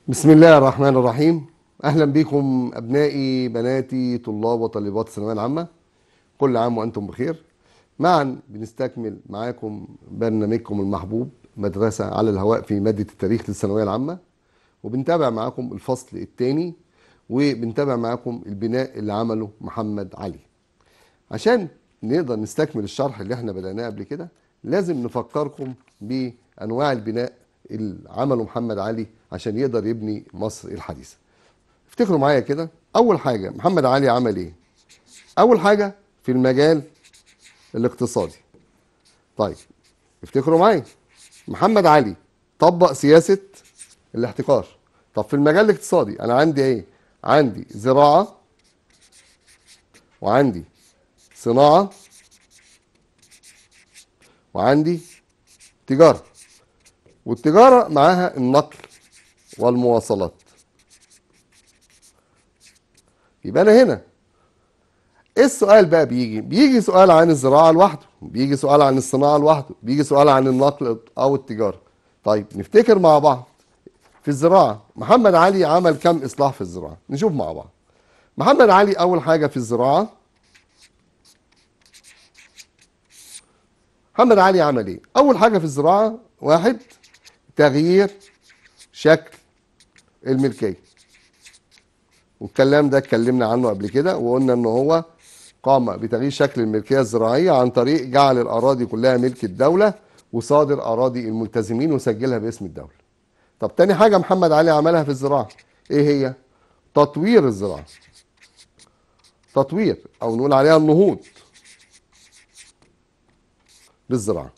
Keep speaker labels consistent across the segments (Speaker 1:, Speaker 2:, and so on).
Speaker 1: بسم الله الرحمن الرحيم اهلا بكم ابنائي بناتي طلاب وطالبات الثانويه العامه كل عام وانتم بخير معا بنستكمل معاكم برنامجكم المحبوب مدرسه على الهواء في ماده التاريخ للثانويه العامه وبنتابع معاكم الفصل الثاني وبنتابع معاكم البناء اللي عمله محمد علي عشان نقدر نستكمل الشرح اللي احنا بدأناه قبل كده لازم نفكركم بانواع البناء اللي عمله محمد علي عشان يقدر يبني مصر الحديثه افتكروا معايا كده اول حاجه محمد علي عمل ايه اول حاجه في المجال الاقتصادي طيب افتكروا معايا محمد علي طبق سياسه الاحتكار طب في المجال الاقتصادي انا عندي ايه عندي زراعه وعندي صناعه وعندي تجاره والتجاره معاها النقل والمواصلات يبقى انا هنا ايه السؤال بقى بيجي بيجي سؤال عن الزراعه لوحده بيجي سؤال عن الصناعه لوحده بيجي سؤال عن النقل او التجاره طيب نفتكر مع بعض في الزراعه محمد علي عمل كم اصلاح في الزراعه نشوف مع بعض محمد علي اول حاجه في الزراعه محمد علي عمل ايه اول حاجه في الزراعه واحد تغيير شكل الملكيه والكلام ده اتكلمنا عنه قبل كده وقلنا ان هو قام بتغيير شكل الملكيه الزراعيه عن طريق جعل الاراضي كلها ملك الدوله وصادر اراضي الملتزمين وسجلها باسم الدوله. طب تاني حاجه محمد علي عملها في الزراعه ايه هي؟ تطوير الزراعه. تطوير او نقول عليها النهوض بالزراعه.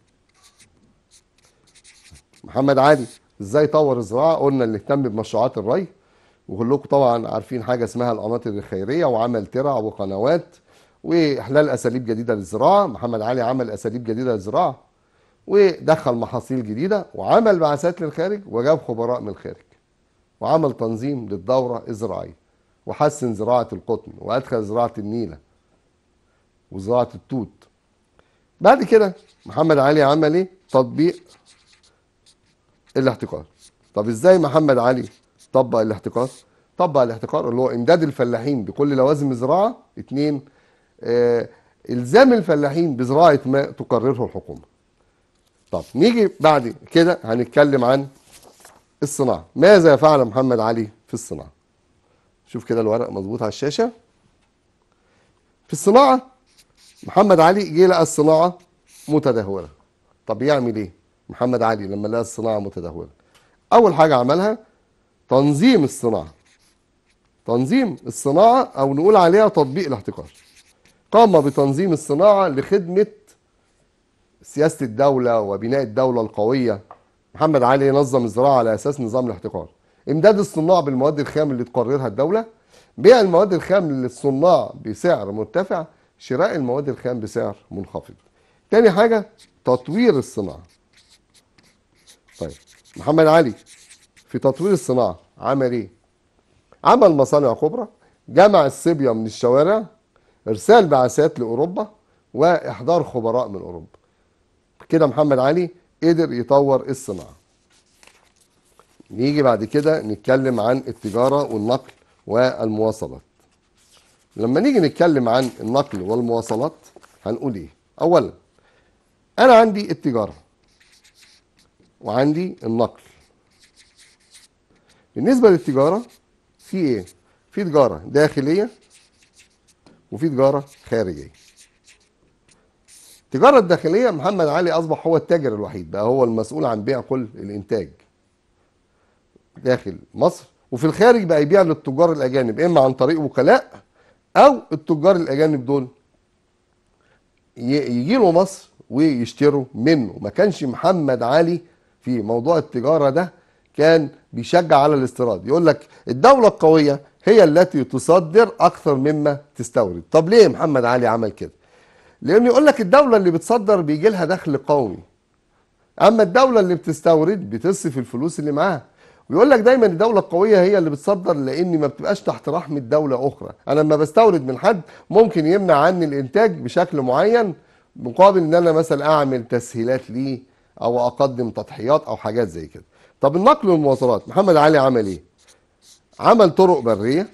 Speaker 1: محمد علي ازاي طور الزراعه؟ قلنا اللي اهتم بمشروعات الري وكلكم طبعا عارفين حاجه اسمها القناطر الخيريه وعمل ترع وقنوات واحلال اساليب جديده للزراعه محمد علي عمل اساليب جديده للزراعه ودخل محاصيل جديده وعمل بعثات للخارج وجاب خبراء من الخارج وعمل تنظيم للدوره الزراعيه وحسن زراعه القطن وادخل زراعه النيله وزراعه التوت بعد كده محمد علي عمل ايه تطبيق الاحتكار طب ازاي محمد علي طبق الاحتكار طبق الاحتكار اللي هو امداد الفلاحين بكل لوازم الزراعه اتنين آه الزام الفلاحين بزراعه ما تقرره الحكومه طب نيجي بعد كده هنتكلم عن الصناعه ماذا فعل محمد علي في الصناعه شوف كده الورق مظبوط على الشاشه في الصناعه محمد علي جه لقى الصناعه متدهوره طب يعمل ايه محمد علي لما لقى الصناعه متدهوره اول حاجه عملها تنظيم الصناعة تنظيم الصناعة أو نقول عليها تطبيق الاحتكار قام بتنظيم الصناعة لخدمة سياسة الدولة وبناء الدولة القوية محمد علي نظم الزراعة على أساس نظام الاحتكار إمداد الصناع بالمواد الخام اللي تقررها الدولة بيع المواد الخام للصناع بسعر مرتفع شراء المواد الخام بسعر منخفض تاني حاجة تطوير الصناعة طيب محمد علي في تطوير الصناعة عمل ايه؟ عمل مصانع كبرى جمع الصبية من الشوارع ارسال بعثات لاوروبا واحضار خبراء من اوروبا كده محمد علي قدر يطور الصناعة نيجي بعد كده نتكلم عن التجارة والنقل والمواصلات لما نيجي نتكلم عن النقل والمواصلات هنقول ايه اولا انا عندي التجارة وعندي النقل بالنسبة للتجارة في ايه؟ في تجارة داخلية وفي تجارة خارجية. التجارة الداخلية محمد علي أصبح هو التاجر الوحيد بقى هو المسؤول عن بيع كل الإنتاج داخل مصر وفي الخارج بقى يبيع للتجار الأجانب إما عن طريق وكلاء أو التجار الأجانب دول يجي له مصر ويشتروا منه ما كانش محمد علي في موضوع التجارة ده كان بيشجع على الاستيراد يقول لك الدولة القوية هي التي تصدر أكثر مما تستورد طب ليه محمد علي عمل كده لأنه يقول لك الدولة اللي بتصدر بيجي لها دخل قومي أما الدولة اللي بتستورد بتصرف الفلوس اللي معاها ويقول لك دايما الدولة القوية هي اللي بتصدر لأن ما بتبقاش تحت رحمة دولة أخرى أنا لما بستورد من حد ممكن يمنع عني الإنتاج بشكل معين مقابل إن أنا مثلا أعمل تسهيلات ليه او اقدم تضحيات او حاجات زي كده طب النقل والمواصلات محمد علي عمل ايه عمل طرق بريه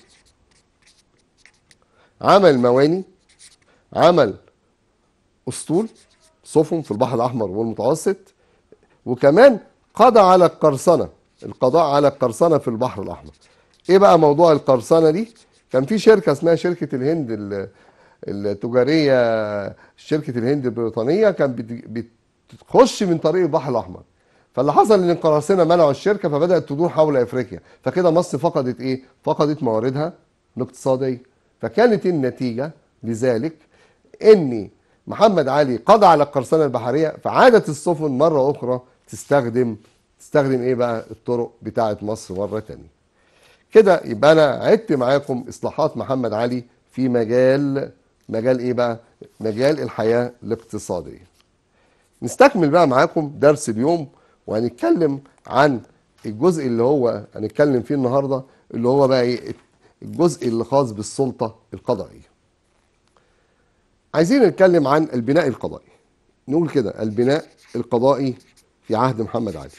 Speaker 1: عمل مواني عمل اسطول سفن في البحر الاحمر والمتوسط وكمان قضى على القرصنه القضاء على القرصنه في البحر الاحمر ايه بقى موضوع القرصنه دي كان في شركه اسمها شركه الهند ال- التجاريه شركه الهند البريطانيه كان بت- بتخش من طريق البحر الاحمر فاللي حصل ان القراصنه منعوا الشركه فبدات تدور حول افريقيا فكده مصر فقدت ايه فقدت مواردها الاقتصاديه فكانت النتيجه لذلك ان محمد علي قضى على القرصنه البحريه فعادت السفن مره اخرى تستخدم تستخدم ايه بقى الطرق بتاعه مصر مره تانية كده يبقى انا عدت معاكم اصلاحات محمد علي في مجال مجال ايه بقى مجال الحياه الاقتصاديه نستكمل بقى معاكم درس اليوم وهنتكلم عن الجزء اللي هو هنتكلم فيه النهارده اللي هو بقى ايه الجزء اللي خاص بالسلطه القضائيه عايزين نتكلم عن البناء القضائي نقول كده البناء القضائي في عهد محمد علي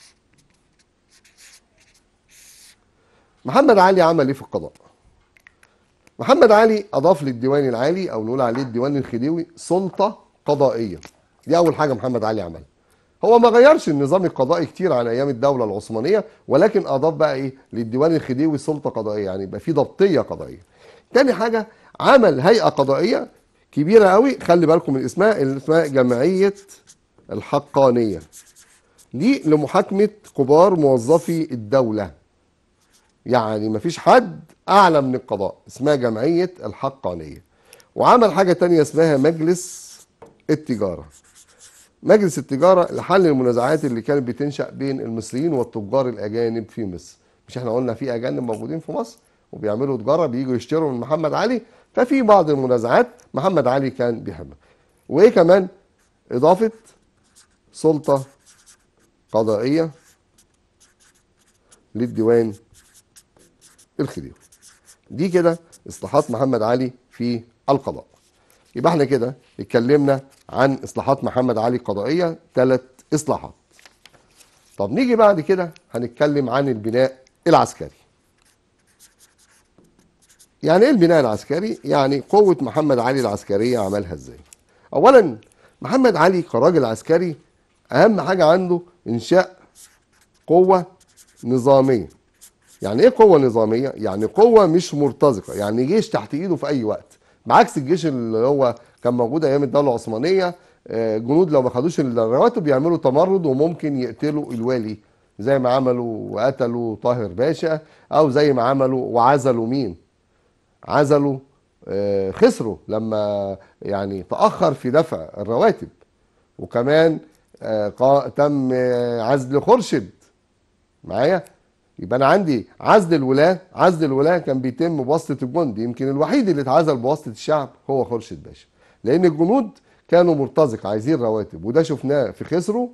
Speaker 1: محمد علي عمل ايه في القضاء محمد علي اضاف للديوان العالي او نقول عليه الديوان الخديوي سلطه قضائيه دي اول حاجه محمد علي عملها هو ما غيرش النظام القضائي كتير عن ايام الدوله العثمانيه ولكن اضاف بقى ايه للديوان الخديوي سلطه قضائيه يعني يبقى في ضبطيه قضائيه تاني حاجه عمل هيئه قضائيه كبيره قوي خلي بالكم من اسمها اللي اسمها جمعيه الحقانيه دي لمحاكمه كبار موظفي الدوله يعني مفيش حد اعلى من القضاء اسمها جمعيه الحقانيه وعمل حاجه تانية اسمها مجلس التجاره مجلس التجاره لحل المنازعات اللي كانت بتنشا بين المصريين والتجار الاجانب في مصر مش احنا قلنا في اجانب موجودين في مصر وبيعملوا تجاره بييجوا يشتروا من محمد علي ففي بعض المنازعات محمد علي كان بيحبها وايه كمان اضافه سلطه قضائيه للديوان الخديوي دي كده اصلاحات محمد علي في القضاء يبقى احنا كده اتكلمنا عن اصلاحات محمد علي القضائيه ثلاث اصلاحات طب نيجي بعد كده هنتكلم عن البناء العسكري يعني ايه البناء العسكري يعني قوه محمد علي العسكريه عملها ازاي اولا محمد علي كراجل عسكري اهم حاجه عنده انشاء قوه نظاميه يعني ايه قوه نظاميه يعني قوه مش مرتزقه يعني جيش تحت ايده في اي وقت بعكس الجيش اللي هو كان موجود ايام الدوله العثمانيه آه، جنود لو ما خدوش الرواتب بيعملوا تمرد وممكن يقتلوا الوالي زي ما عملوا وقتلوا طاهر باشا او زي ما عملوا وعزلوا مين عزلوا آه، خسروا لما يعني تاخر في دفع الرواتب وكمان آه، قا- تم آه، عزل خرشد معايا يبقى انا عندي عزل الولاة عزل الولاة كان بيتم بواسطة الجند يمكن الوحيد اللي اتعزل بواسطة الشعب هو خورشيد باشا لان الجنود كانوا مرتزقة عايزين رواتب وده شفناه في خسرو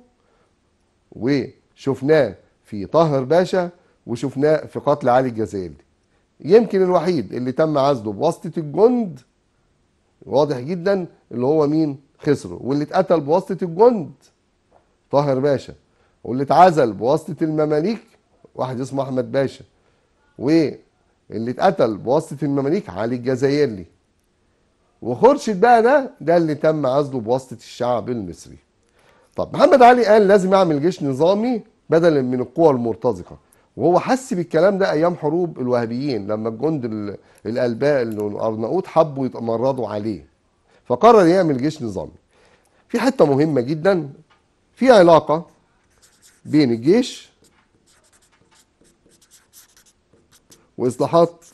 Speaker 1: وشفناه في طاهر باشا وشفناه في قتل علي الجزائري يمكن الوحيد اللي تم عزله بواسطة الجند واضح جدا اللي هو مين خسرو واللي اتقتل بواسطة الجند طاهر باشا واللي اتعزل بواسطة المماليك واحد اسمه احمد باشا واللي اتقتل بواسطة المماليك علي الجزائري وخورشيد بقى ده ده اللي تم عزله بواسطة الشعب المصري طب محمد علي قال لازم اعمل جيش نظامي بدلا من القوى المرتزقة وهو حس بالكلام ده ايام حروب الوهابيين لما الجند ال- الالباء الارناؤوط حبوا يتمردوا عليه فقرر يعمل جيش نظامي في حتة مهمة جدا في علاقة بين الجيش واصلاحات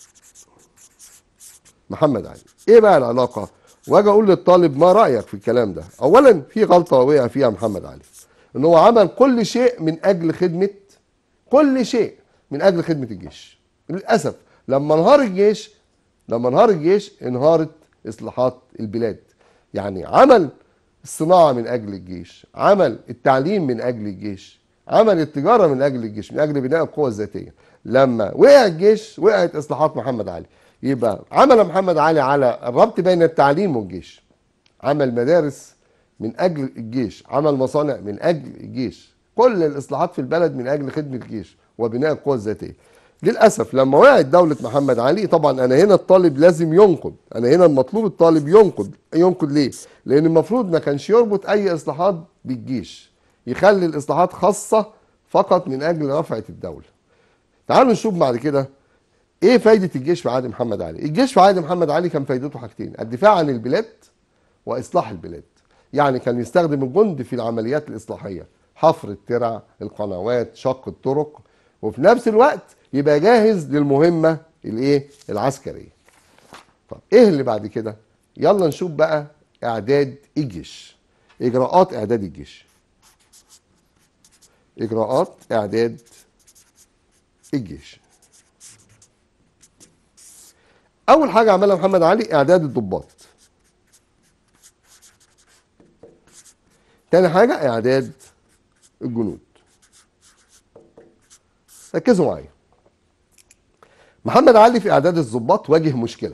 Speaker 1: محمد علي ايه بقى العلاقه واجي اقول للطالب ما رايك في الكلام ده اولا في غلطه وقع فيها محمد علي ان هو عمل كل شيء من اجل خدمه كل شيء من اجل خدمه الجيش للاسف لما انهار الجيش لما انهار الجيش انهارت اصلاحات البلاد يعني عمل الصناعه من اجل الجيش عمل التعليم من اجل الجيش عمل التجاره من اجل الجيش من اجل بناء القوى الذاتيه لما وقع الجيش وقعت اصلاحات محمد علي يبقى عمل محمد علي على الربط بين التعليم والجيش عمل مدارس من اجل الجيش عمل مصانع من اجل الجيش كل الاصلاحات في البلد من اجل خدمه الجيش وبناء القوى الذاتيه للاسف لما وقعت دوله محمد علي طبعا انا هنا الطالب لازم ينقد انا هنا المطلوب الطالب ينقد ينقد ليه لان المفروض ما كانش يربط اي اصلاحات بالجيش يخلي الاصلاحات خاصه فقط من اجل رفعه الدوله تعالوا نشوف بعد كده ايه فايده الجيش في عهد محمد علي الجيش في عهد محمد علي كان فايدته حاجتين الدفاع عن البلاد واصلاح البلاد يعني كان يستخدم الجند في العمليات الاصلاحيه حفر الترع القنوات شق الطرق وفي نفس الوقت يبقى جاهز للمهمه الايه العسكريه طب ايه اللي بعد كده يلا نشوف بقى اعداد الجيش اجراءات اعداد الجيش اجراءات اعداد الجيش اول حاجه عملها محمد علي اعداد الضباط تاني حاجه اعداد الجنود ركزوا معايا محمد علي في اعداد الضباط واجه مشكله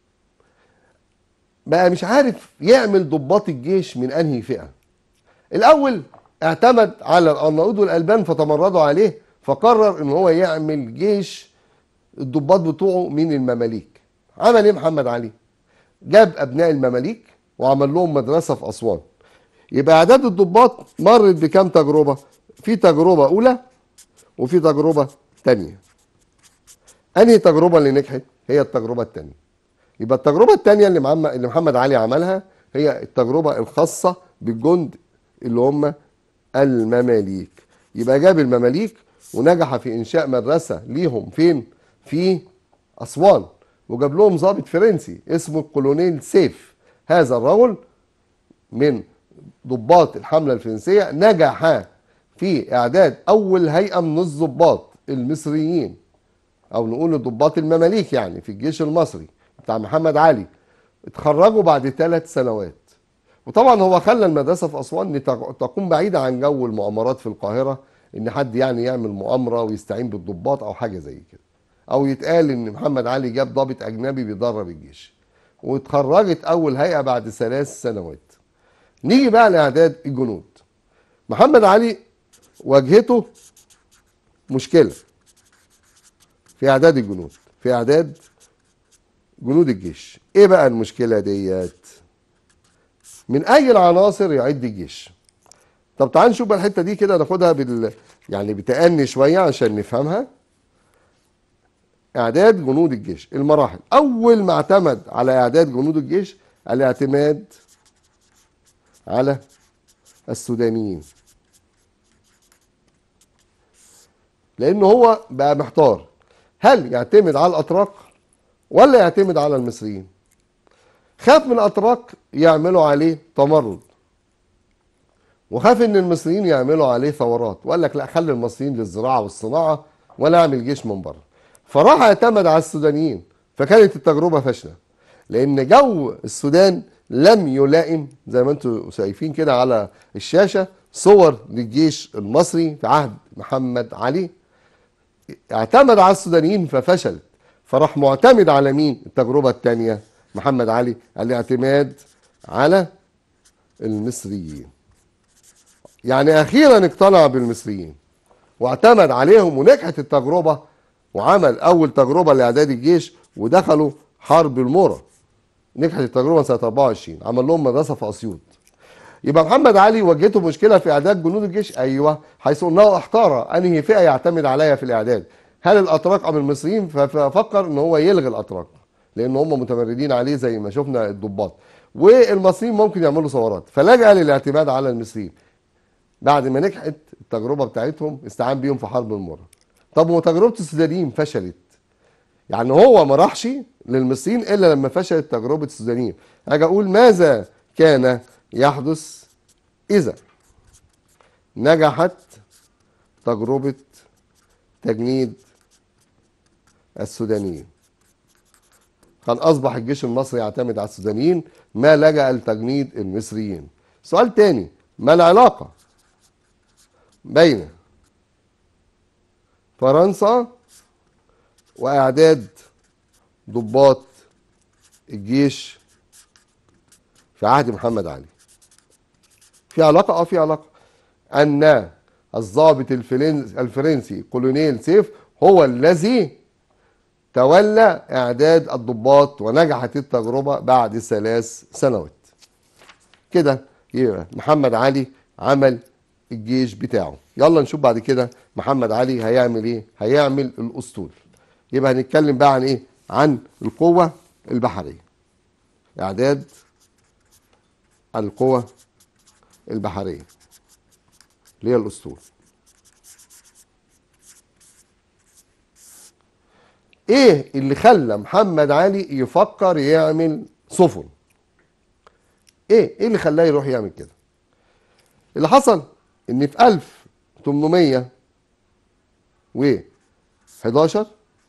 Speaker 1: بقى مش عارف يعمل ضباط الجيش من انهي فئه الاول اعتمد على الارناؤوط والالبان فتمردوا عليه فقرر ان هو يعمل جيش الضباط بتوعه من المماليك عمل ايه محمد علي جاب ابناء المماليك وعمل لهم مدرسه في اسوان يبقى اعداد الضباط مرت بكام تجربه في تجربه اولى وفي تجربه ثانيه انهي تجربه اللي نجحت هي التجربه الثانيه يبقى التجربه الثانيه اللي محمد اللي محمد علي عملها هي التجربه الخاصه بالجند اللي هم المماليك يبقى جاب المماليك ونجح في انشاء مدرسه ليهم فين في اسوان وجاب لهم ضابط فرنسي اسمه الكولونيل سيف هذا الرجل من ضباط الحمله الفرنسيه نجح في اعداد اول هيئه من الضباط المصريين او نقول الضباط المماليك يعني في الجيش المصري بتاع محمد علي اتخرجوا بعد ثلاث سنوات وطبعا هو خلى المدرسه في اسوان تقوم بعيده عن جو المؤامرات في القاهره ان حد يعني يعمل مؤامره ويستعين بالضباط او حاجه زي كده او يتقال ان محمد علي جاب ضابط اجنبي بيدرب الجيش واتخرجت اول هيئه بعد ثلاث سنوات نيجي بقى لاعداد الجنود محمد علي واجهته مشكله في اعداد الجنود في اعداد جنود الجيش ايه بقى المشكله ديت من اي العناصر يعد الجيش طب تعال نشوف بقى الحته دي كده ناخدها بال يعني بتأني شويه عشان نفهمها اعداد جنود الجيش المراحل اول ما اعتمد على اعداد جنود الجيش الاعتماد على السودانيين لان هو بقى محتار هل يعتمد على الاتراك ولا يعتمد على المصريين خاف من الاتراك يعملوا عليه تمرد وخاف ان المصريين يعملوا عليه ثورات وقال لك لا خلي المصريين للزراعه والصناعه ولا اعمل جيش من بره فراح اعتمد على السودانيين فكانت التجربه فاشله لان جو السودان لم يلائم زي ما انتم شايفين كده على الشاشه صور للجيش المصري في عهد محمد علي اعتمد على السودانيين ففشلت فراح معتمد على مين التجربه الثانيه محمد علي الاعتماد على المصريين يعني اخيرا اقتنع بالمصريين واعتمد عليهم ونجحت التجربه وعمل اول تجربه لاعداد الجيش ودخلوا حرب المورا نجحت التجربه سنه 24 عمل لهم مدرسه في اسيوط يبقى محمد علي واجهته مشكله في اعداد جنود الجيش ايوه حيث انه احتار انهي فئه يعتمد عليها في الاعداد هل الاتراك ام المصريين ففكر ان هو يلغي الاتراك لان هم متمردين عليه زي ما شفنا الضباط والمصريين ممكن يعملوا ثورات فلجأ للاعتماد على المصريين بعد ما نجحت التجربه بتاعتهم استعان بيهم في حرب المره طب وتجربه السودانيين فشلت يعني هو ما راحش للمصريين الا لما فشلت تجربه السودانيين اجي اقول ماذا كان يحدث اذا نجحت تجربه تجنيد السودانيين كان اصبح الجيش المصري يعتمد على السودانيين ما لجأ لتجنيد المصريين سؤال تاني ما العلاقه بين فرنسا واعداد ضباط الجيش في عهد محمد علي في علاقه اه في علاقه ان الضابط الفرنس- الفرنسي كولونيل سيف هو الذي تولى إعداد الضباط ونجحت التجربة بعد ثلاث سنوات كده يبقى محمد علي عمل الجيش بتاعه يلا نشوف بعد كده محمد علي هيعمل ايه هيعمل الاسطول يبقى هنتكلم بقى عن ايه عن القوة البحرية اعداد القوة البحرية اللي هي الاسطول ايه اللي خلى محمد علي يفكر يعمل سفن ايه ايه اللي خلاه يروح يعمل كده اللي حصل ان في 1811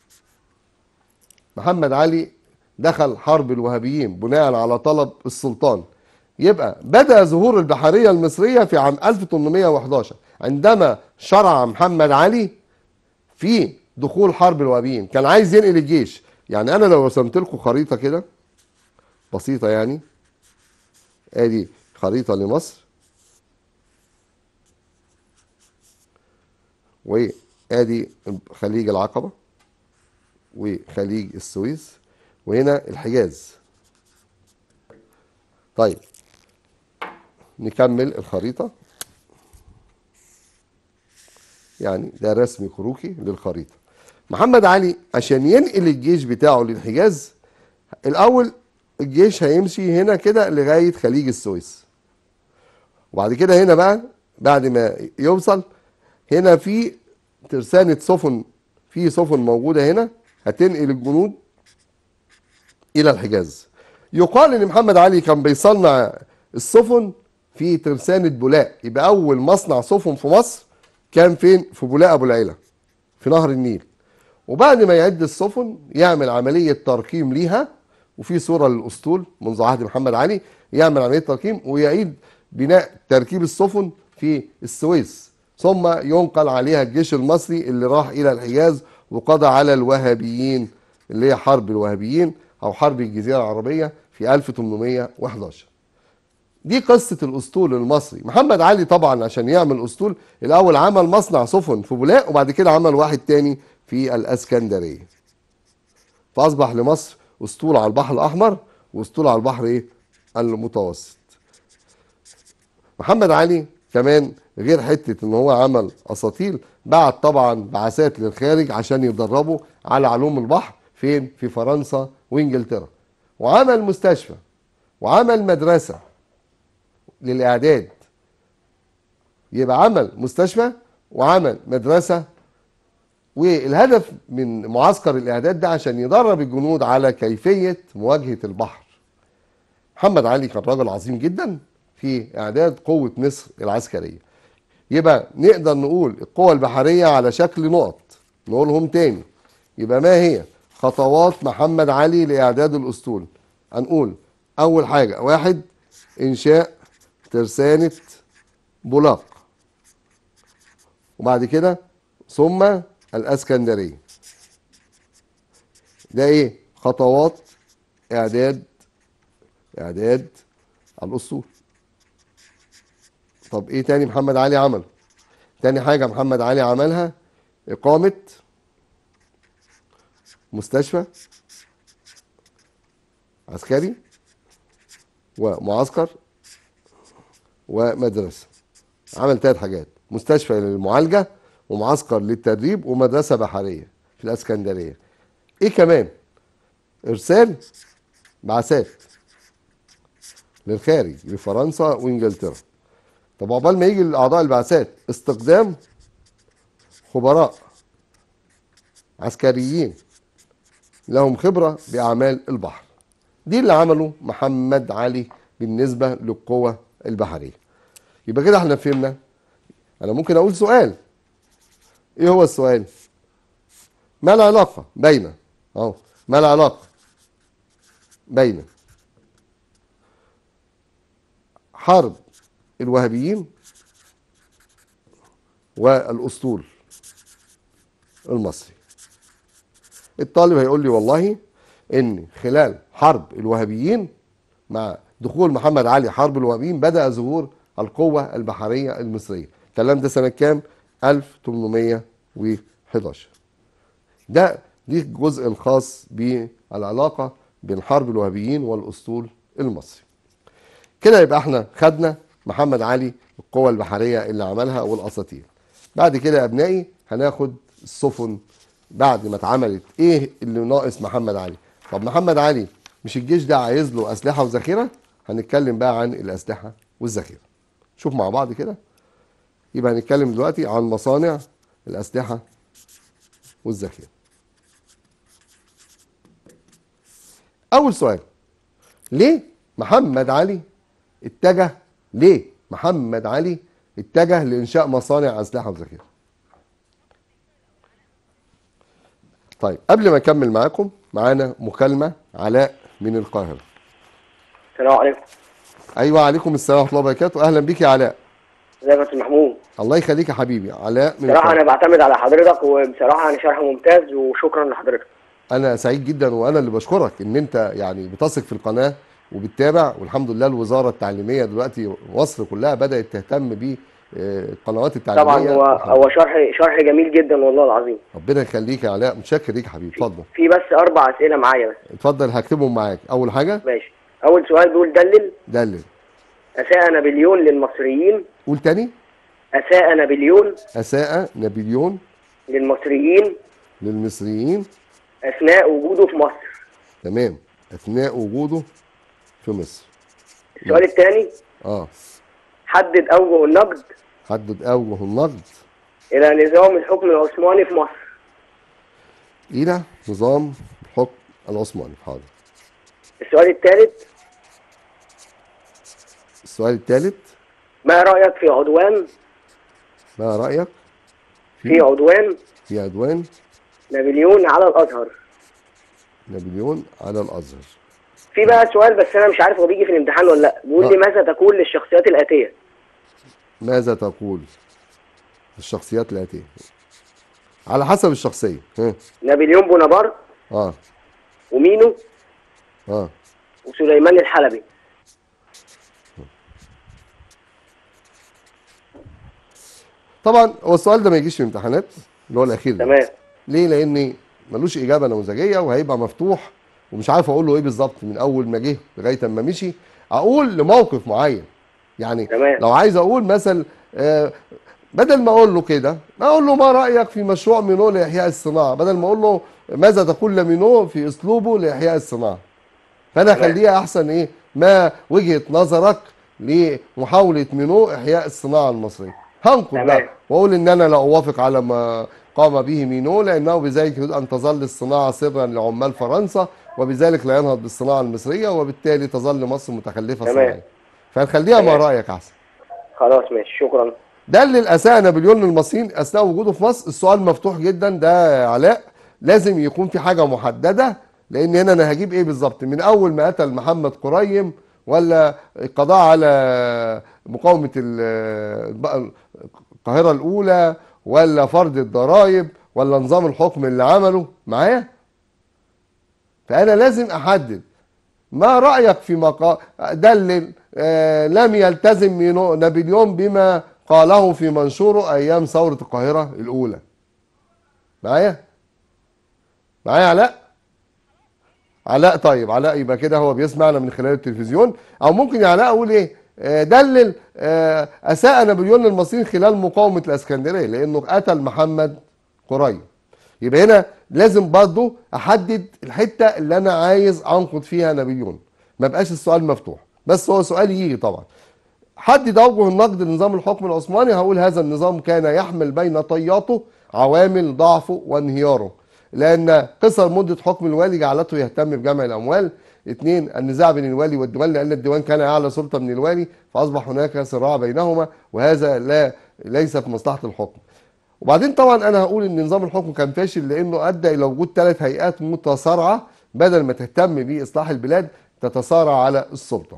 Speaker 1: محمد علي دخل حرب الوهابيين بناء على طلب السلطان يبقى بدأ ظهور البحرية المصرية في عام 1811 عندما شرع محمد علي في دخول حرب الوهابيين كان عايز ينقل الجيش يعني انا لو رسمت لكم خريطة كده بسيطة يعني ادي خريطة لمصر وادي خليج العقبة وخليج السويس وهنا الحجاز طيب نكمل الخريطة يعني ده رسم كروكي للخريطة محمد علي عشان ينقل الجيش بتاعه للحجاز الأول الجيش هيمشي هنا كده لغاية خليج السويس وبعد كده هنا بقى بعد ما يوصل هنا في ترسانة سفن في سفن موجودة هنا هتنقل الجنود إلى الحجاز يقال إن محمد علي كان بيصنع السفن في ترسانة بولاق يبقى أول مصنع سفن في مصر كان فين؟ في بولاق أبو العيلة في نهر النيل وبعد ما يعد السفن يعمل عملية ترقيم ليها وفي صورة للأسطول منذ عهد محمد علي يعمل عملية ترقيم ويعيد بناء تركيب السفن في السويس ثم ينقل عليها الجيش المصري اللي راح إلى الحجاز وقضى على الوهابيين اللي هي حرب الوهابيين أو حرب الجزيرة العربية في 1811 دي قصة الأسطول المصري محمد علي طبعا عشان يعمل أسطول الأول عمل مصنع سفن في بولاق وبعد كده عمل واحد تاني في الأسكندرية فأصبح لمصر أسطول على البحر الأحمر وأسطول على البحر إيه؟ المتوسط محمد علي كمان غير حتة ان هو عمل اساطيل بعت طبعا بعثات للخارج عشان يدربوا على علوم البحر فين في فرنسا وانجلترا وعمل مستشفى وعمل مدرسة للإعداد يبقى عمل مستشفى وعمل مدرسة والهدف من معسكر الإعداد ده عشان يدرب الجنود على كيفية مواجهة البحر محمد علي كان راجل عظيم جدا في إعداد قوة مصر العسكرية يبقى نقدر نقول القوة البحرية على شكل نقط نقولهم تاني يبقى ما هي خطوات محمد علي لإعداد الأسطول هنقول أول حاجة واحد إنشاء ترسانة بولاق وبعد كده ثم الاسكندريه ده ايه خطوات اعداد اعداد الاسطول طب ايه تاني محمد علي عمل تاني حاجه محمد علي عملها اقامه مستشفى عسكري ومعسكر ومدرسه عمل ثلاث حاجات مستشفى للمعالجه ومعسكر للتدريب ومدرسه بحريه في الاسكندريه ايه كمان ارسال بعثات للخارج لفرنسا وانجلترا طب عقبال ما يجي الاعضاء البعثات استقدام خبراء عسكريين لهم خبره باعمال البحر دي اللي عمله محمد علي بالنسبه للقوه البحريه يبقى كده احنا فهمنا انا ممكن اقول سؤال ايه هو السؤال ما العلاقه بين اهو ما العلاقه بين حرب الوهابيين والاسطول المصري الطالب هيقول لي والله ان خلال حرب الوهابيين مع دخول محمد علي حرب الوهابيين بدا ظهور القوه البحريه المصريه الكلام ده سنه كام 1811 ده دي الجزء الخاص بالعلاقة بين حرب الوهابيين والأسطول المصري كده يبقى احنا خدنا محمد علي القوة البحرية اللي عملها والأساطير بعد كده يا أبنائي هناخد السفن بعد ما اتعملت ايه اللي ناقص محمد علي طب محمد علي مش الجيش ده عايز له أسلحة وذخيرة هنتكلم بقى عن الأسلحة والذخيرة شوف مع بعض كده يبقى هنتكلم دلوقتي عن مصانع الأسلحة والذخيرة أول سؤال ليه محمد علي اتجه ليه محمد علي اتجه لإنشاء مصانع أسلحة وذخيرة طيب قبل ما أكمل معاكم معانا مكالمة علاء من القاهرة
Speaker 2: السلام عليكم
Speaker 1: أيوة عليكم السلام ورحمة الله وبركاته أهلا بيك يا علاء
Speaker 2: ازيك يا استاذ محمود
Speaker 1: الله يخليك يا حبيبي علاء من
Speaker 2: بصراحه
Speaker 1: القاهرة
Speaker 2: انا بعتمد على حضرتك وبصراحه انا شرح ممتاز وشكرا لحضرتك
Speaker 1: انا سعيد جدا وانا اللي بشكرك ان انت يعني بتثق في القناه وبتتابع والحمد لله الوزاره التعليميه دلوقتي مصر كلها بدات تهتم بالقنوات التعليميه
Speaker 2: طبعا هو هو شرح شرح جميل جدا والله العظيم
Speaker 1: ربنا يخليك يا علاء متشكر ليك يا حبيبي اتفضل
Speaker 2: في بس اربع اسئله معايا بس
Speaker 1: اتفضل هكتبهم معاك اول حاجه
Speaker 2: ماشي اول سؤال بيقول دلل
Speaker 1: دلل
Speaker 2: اساء نابليون للمصريين
Speaker 1: قول تاني
Speaker 2: اساء نابليون
Speaker 1: اساء نابليون
Speaker 2: للمصريين
Speaker 1: للمصريين
Speaker 2: اثناء وجوده في مصر
Speaker 1: تمام اثناء وجوده في مصر
Speaker 2: السؤال الثاني
Speaker 1: اه
Speaker 2: حدد اوجه النقد
Speaker 1: حدد اوجه النقد
Speaker 2: الى نظام الحكم العثماني في مصر
Speaker 1: الى نظام الحكم العثماني حاضر
Speaker 2: السؤال الثالث
Speaker 1: السؤال الثالث
Speaker 2: ما رايك في عدوان
Speaker 1: ما رايك
Speaker 2: في عدوان
Speaker 1: في عدوان
Speaker 2: نابليون على الازهر
Speaker 1: نابليون على الازهر
Speaker 2: في بقى سؤال بس انا مش عارف هو بيجي في الامتحان ولا لا بيقول لي
Speaker 1: آه.
Speaker 2: ماذا تقول للشخصيات الاتيه
Speaker 1: ماذا تقول الشخصيات الاتيه على حسب الشخصيه ها
Speaker 2: نابليون بونابرت
Speaker 1: اه
Speaker 2: ومينو
Speaker 1: اه
Speaker 2: وسليمان الحلبي
Speaker 1: طبعا هو السؤال ده ما يجيش في الامتحانات اللي هو الاخير ده
Speaker 2: تمام
Speaker 1: ليه لان ملوش اجابه نموذجيه وهيبقى مفتوح ومش عارف اقول له ايه بالظبط من اول ما جه لغايه اما مشي اقول لموقف معين يعني
Speaker 2: تمام.
Speaker 1: لو عايز اقول مثلا آه، بدل ما اقول له كده ما اقول له ما رايك في مشروع مينو لاحياء الصناعه بدل ما اقول له ماذا تقول لمينو في اسلوبه لاحياء الصناعه فانا
Speaker 2: تمام.
Speaker 1: اخليها احسن ايه ما وجهه نظرك لمحاوله مينو احياء الصناعه المصريه هنقل
Speaker 2: تمام.
Speaker 1: بقى واقول ان انا لا اوافق على ما قام به مينو لانه بذلك يريد ان تظل الصناعه سرا لعمال فرنسا وبذلك لا ينهض بالصناعه المصريه وبالتالي تظل مصر متخلفه
Speaker 2: تمام.
Speaker 1: صناعيا فنخليها ما
Speaker 2: تمام.
Speaker 1: رايك احسن
Speaker 2: خلاص ماشي شكرا
Speaker 1: دلل اساء نابليون للمصريين اثناء وجوده في مصر السؤال مفتوح جدا ده يا علاء لازم يكون في حاجه محدده لان هنا انا هجيب ايه بالظبط من اول ما قتل محمد قريم ولا القضاء على مقاومه ال- بقى القاهره الاولى ولا فرض الضرائب ولا نظام الحكم اللي عمله معايا فانا لازم احدد ما رايك في مقا... دلل آه لم يلتزم مينو- نابليون بما قاله في منشوره ايام ثوره القاهره الاولى معايا معايا علاء علاء طيب علاء يبقى كده هو بيسمعنا من خلال التلفزيون او ممكن يا علاء اقول ايه آه، دلل آه، اساء نابليون للمصريين خلال مقاومه الاسكندريه لانه قتل محمد قريب يبقى هنا لازم برضه احدد الحته اللي انا عايز انقد فيها نابليون ما بقاش السؤال مفتوح بس هو سؤال يجي طبعا حدد اوجه النقد لنظام الحكم العثماني هقول هذا النظام كان يحمل بين طياته عوامل ضعفه وانهياره لان قصر مده حكم الوالي جعلته يهتم بجمع الاموال اثنين النزاع بين الوالي والديوان لان الديوان كان اعلى سلطه من الوالي فاصبح هناك صراع بينهما وهذا لا ليس في مصلحه الحكم وبعدين طبعا انا هقول ان نظام الحكم كان فاشل لانه ادى الى وجود ثلاث هيئات متصارعه بدل ما تهتم باصلاح البلاد تتصارع على السلطه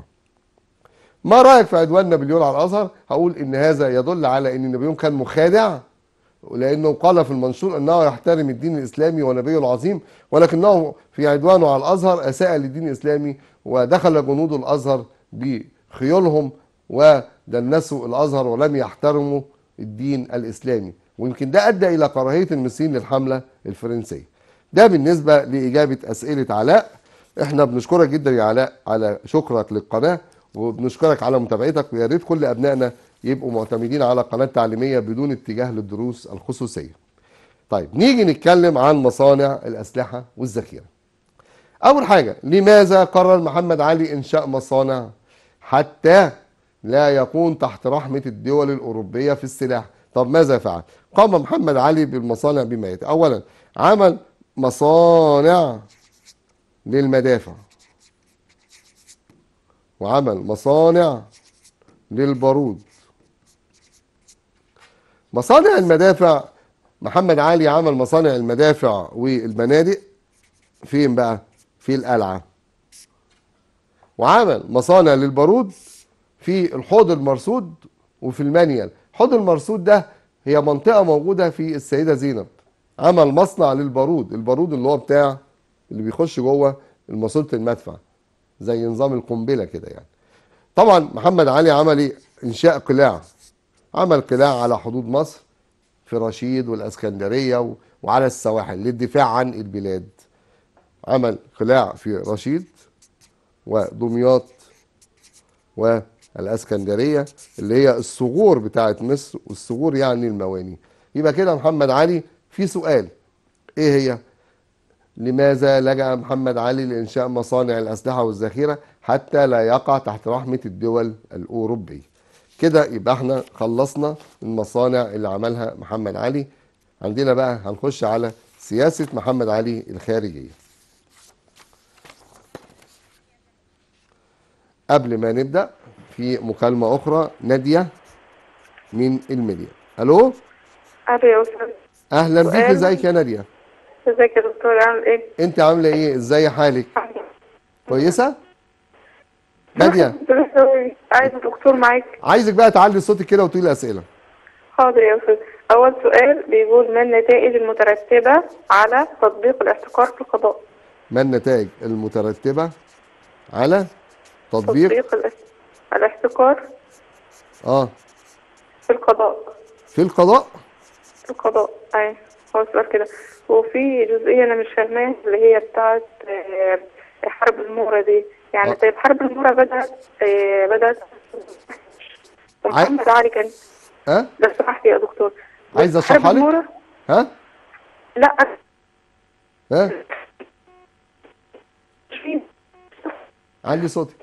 Speaker 1: ما رايك في عدوان نابليون على الازهر هقول ان هذا يدل على ان نابليون كان مخادع لانه قال في المنشور انه يحترم الدين الاسلامي ونبيه العظيم ولكنه في عدوانه على الازهر اساء للدين الاسلامي ودخل جنود الازهر بخيولهم ودنسوا الازهر ولم يحترموا الدين الاسلامي ويمكن ده ادى الى كراهيه المصريين للحمله الفرنسيه ده بالنسبه لاجابه اسئله علاء احنا بنشكرك جدا يا علاء على شكرك للقناه وبنشكرك على متابعتك ويا ريت كل ابنائنا يبقوا معتمدين على قناه تعليميه بدون اتجاه للدروس الخصوصيه طيب نيجي نتكلم عن مصانع الاسلحه والذخيره اول حاجه لماذا قرر محمد علي انشاء مصانع حتى لا يكون تحت رحمه الدول الاوروبيه في السلاح طب ماذا فعل قام محمد علي بالمصانع بما ياتي اولا عمل مصانع للمدافع وعمل مصانع للبارود مصانع المدافع محمد علي عمل مصانع المدافع والبنادق فين بقى في القلعة وعمل مصانع للبارود في الحوض المرصود وفي المانيال الحوض المرصود ده هي منطقة موجودة في السيدة زينب عمل مصنع للبارود البارود اللي هو بتاع اللي بيخش جوه ماسوره المدفع زي نظام القنبله كده يعني طبعا محمد علي عمل ايه انشاء قلاع عمل قلاع على حدود مصر في رشيد والاسكندريه و- وعلى السواحل للدفاع عن البلاد عمل قلاع في رشيد ودمياط والاسكندريه اللي هي الثغور بتاعت مصر والثغور يعني المواني يبقى كده محمد علي في سؤال ايه هي لماذا لجأ محمد علي لإنشاء مصانع الأسلحة والذخيرة حتى لا يقع تحت رحمة الدول الأوروبية كده يبقى احنا خلصنا المصانع اللي عملها محمد علي عندنا بقى هنخش على سياسة محمد علي الخارجية قبل ما نبدأ في مكالمة أخرى نادية من المنيا ألو
Speaker 3: أبي يا أستاذ
Speaker 1: أهلا بيك
Speaker 3: سؤال.
Speaker 1: ازيك يا نادية
Speaker 3: ازيك يا دكتور عامل ايه؟
Speaker 1: انت عاملة ايه ازاي حالك كويسة نادية
Speaker 3: عايز دكتور معاك
Speaker 1: عايزك بقى تعلي صوتك كده وتقولي اسئله
Speaker 3: حاضر يا أستاذ أول سؤال بيقول ما النتائج المترتبة على تطبيق الاحتكار في القضاء؟
Speaker 1: ما النتائج المترتبه على تطبيق
Speaker 3: تطبيق الاس- الاحتكار
Speaker 1: اه
Speaker 3: في القضاء
Speaker 1: في القضاء
Speaker 3: في القضاء أي هو سؤال كده وفي جزئية أنا مش فاهماها اللي هي بتاعت آه، حرب المورة دي يعني
Speaker 1: آه.
Speaker 3: طيب حرب المورة بدأت آه، بدأت ومحمد علي كان
Speaker 1: ها
Speaker 3: لو سمحت يا دكتور
Speaker 1: عايز
Speaker 3: حرب
Speaker 1: اشرحها لك
Speaker 3: المورة
Speaker 1: ها
Speaker 3: لا
Speaker 1: ها
Speaker 3: فين
Speaker 1: علي صوتك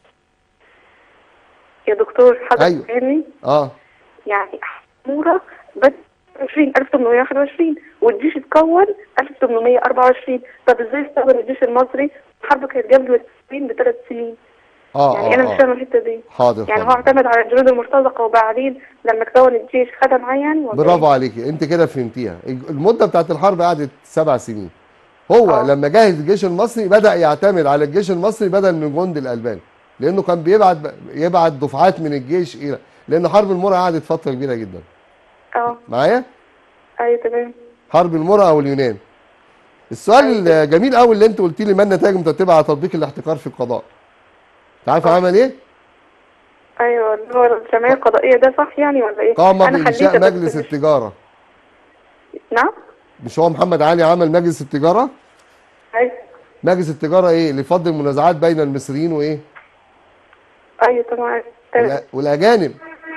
Speaker 3: يا دكتور حضرتك
Speaker 1: أيوة.
Speaker 3: فاهمني
Speaker 1: اه
Speaker 3: يعني مورة بس 20 1821 والجيش اتكون 1824 طب ازاي استقبل الجيش المصري الحرب كانت قبل التسليم بثلاث سنين
Speaker 1: اه
Speaker 3: يعني انا
Speaker 1: اه,
Speaker 3: مش فاهمه
Speaker 1: آه.
Speaker 3: الحته دي
Speaker 1: حاضر
Speaker 3: يعني هو
Speaker 1: حاضر
Speaker 3: اعتمد على الجنود المرتزقه وبعدين لما كون الجيش خدم عين ولا
Speaker 1: برافو
Speaker 3: إيه؟
Speaker 1: عليكي انت كده فهمتيها المده بتاعت الحرب قعدت سبع سنين هو
Speaker 3: آه.
Speaker 1: لما جهز الجيش المصري بدا يعتمد على الجيش المصري بدل من جند الالبان لانه كان بيبعت يبعت دفعات من الجيش الى لان حرب المرة قعدت فتره كبيره جدا
Speaker 3: اه
Speaker 1: معايا
Speaker 3: ايوه تمام
Speaker 1: حرب المرة او اليونان السؤال الجميل قوي اللي انت قلت لي ما النتائج المترتبه على تطبيق الاحتكار في القضاء تعرف عمل ايه
Speaker 3: ايوه اللي هو الجمعيه القضائيه ده صح يعني ولا ايه؟
Speaker 1: قام
Speaker 3: انا
Speaker 1: بانشاء
Speaker 3: خليته بس
Speaker 1: مجلس
Speaker 3: مش-
Speaker 1: التجاره
Speaker 3: نعم
Speaker 1: مش هو محمد علي عمل مجلس التجاره
Speaker 3: ايوه
Speaker 1: مجلس التجاره ايه لفض المنازعات بين المصريين وايه
Speaker 3: ايوه تمام تمام
Speaker 1: والأ- والاجانب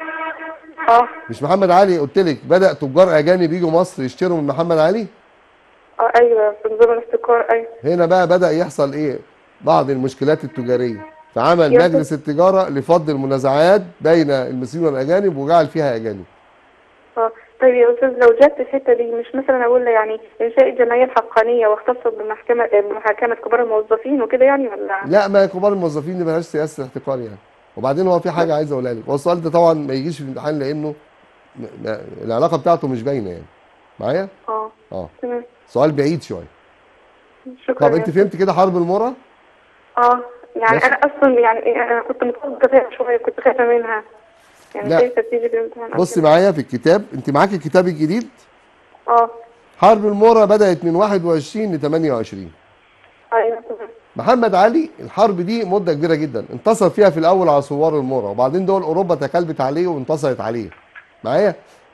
Speaker 3: اه
Speaker 1: مش محمد علي قلت لك بدا تجار اجانب يجوا مصر يشتروا من محمد علي
Speaker 3: اه ايوه في نظام الاحتكار ايوه
Speaker 1: هنا بقى بدا يحصل ايه بعض المشكلات التجاريه فعمل
Speaker 3: يا
Speaker 1: مجلس التجاره لفض المنازعات بين المصريين والاجانب وجعل فيها اجانب
Speaker 3: اه طيب يا استاذ لو جت الحته دي مش مثلا اقول له يعني انشاء الجمعيه الحقانيه واختصت بمحكمه بمحاكمه كبار الموظفين وكده يعني ولا
Speaker 1: لا ما كبار الموظفين دي ملهاش سياسه احتكار يعني وبعدين هو في حاجه عايز اقولها لك هو السؤال ده طبعا ما يجيش في الامتحان لانه م- ما- العلاقه بتاعته مش باينه يعني معايا
Speaker 3: اه
Speaker 1: اه
Speaker 3: تمام
Speaker 1: سؤال بعيد شويه
Speaker 3: شكرا
Speaker 1: طب
Speaker 3: يا
Speaker 1: انت
Speaker 3: أستاذ.
Speaker 1: فهمت كده حرب المرة
Speaker 3: اه يعني
Speaker 1: ماشي.
Speaker 3: انا اصلا يعني انا كنت متوقفه فيها شويه كنت خايفه منها يعني
Speaker 1: لا.
Speaker 3: خايفه تيجي في الامتحان أو
Speaker 1: بصي
Speaker 3: كده.
Speaker 1: معايا في الكتاب انت معاك الكتاب الجديد
Speaker 3: اه
Speaker 1: حرب المرة بدأت من 21 ل 28
Speaker 3: ايوه تمام
Speaker 1: محمد علي الحرب دي مدة كبيرة جدا انتصر فيها في الأول على ثوار المرة وبعدين دول أوروبا تكلبت عليه وانتصرت عليه معايا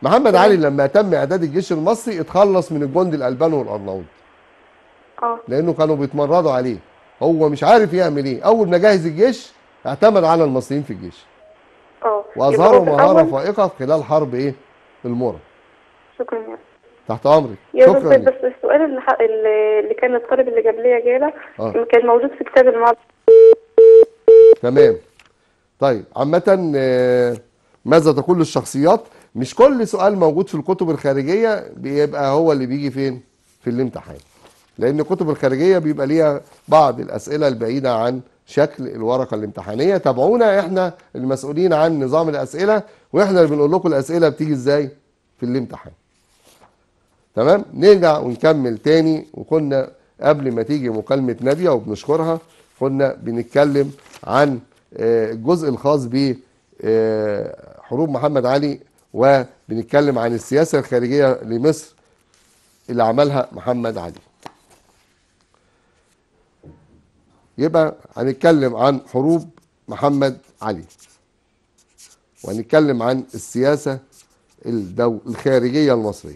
Speaker 1: محمد علي لما تم اعداد الجيش المصري اتخلص من الجندي الالباني والارناؤوط
Speaker 3: اه
Speaker 1: لانه كانوا بيتمردوا عليه هو مش عارف يعمل ايه اول ما جهز الجيش اعتمد على المصريين في الجيش
Speaker 3: اه
Speaker 1: واظهروا
Speaker 3: يبقى هو في
Speaker 1: مهاره
Speaker 3: الأول-
Speaker 1: فائقه خلال حرب ايه المورا
Speaker 3: شكرا يا
Speaker 1: تحت امرك
Speaker 3: يا
Speaker 1: شكرا
Speaker 3: دكتور
Speaker 1: لك.
Speaker 3: بس السؤال اللي, ح... اللي اللي كان الطالب اللي جاب لي جاله
Speaker 1: آه.
Speaker 3: كان موجود في كتاب الماضي
Speaker 1: تمام طيب عامة آه، ماذا تقول الشخصيات مش كل سؤال موجود في الكتب الخارجية بيبقى هو اللي بيجي فين في الامتحان لأن الكتب الخارجية بيبقى ليها بعض الأسئلة البعيدة عن شكل الورقة الامتحانية تابعونا احنا المسؤولين عن نظام الأسئلة واحنا اللي بنقول لكم الأسئلة بتيجي ازاي في الامتحان تمام نرجع ونكمل تاني وكنا قبل ما تيجي مكالمة نادية وبنشكرها كنا بنتكلم عن آه، الجزء الخاص ب آه، حروب محمد علي وبنتكلم عن السياسة الخارجية لمصر اللي عملها محمد علي يبقى هنتكلم عن حروب محمد علي وهنتكلم عن السياسة الدو الخارجية المصرية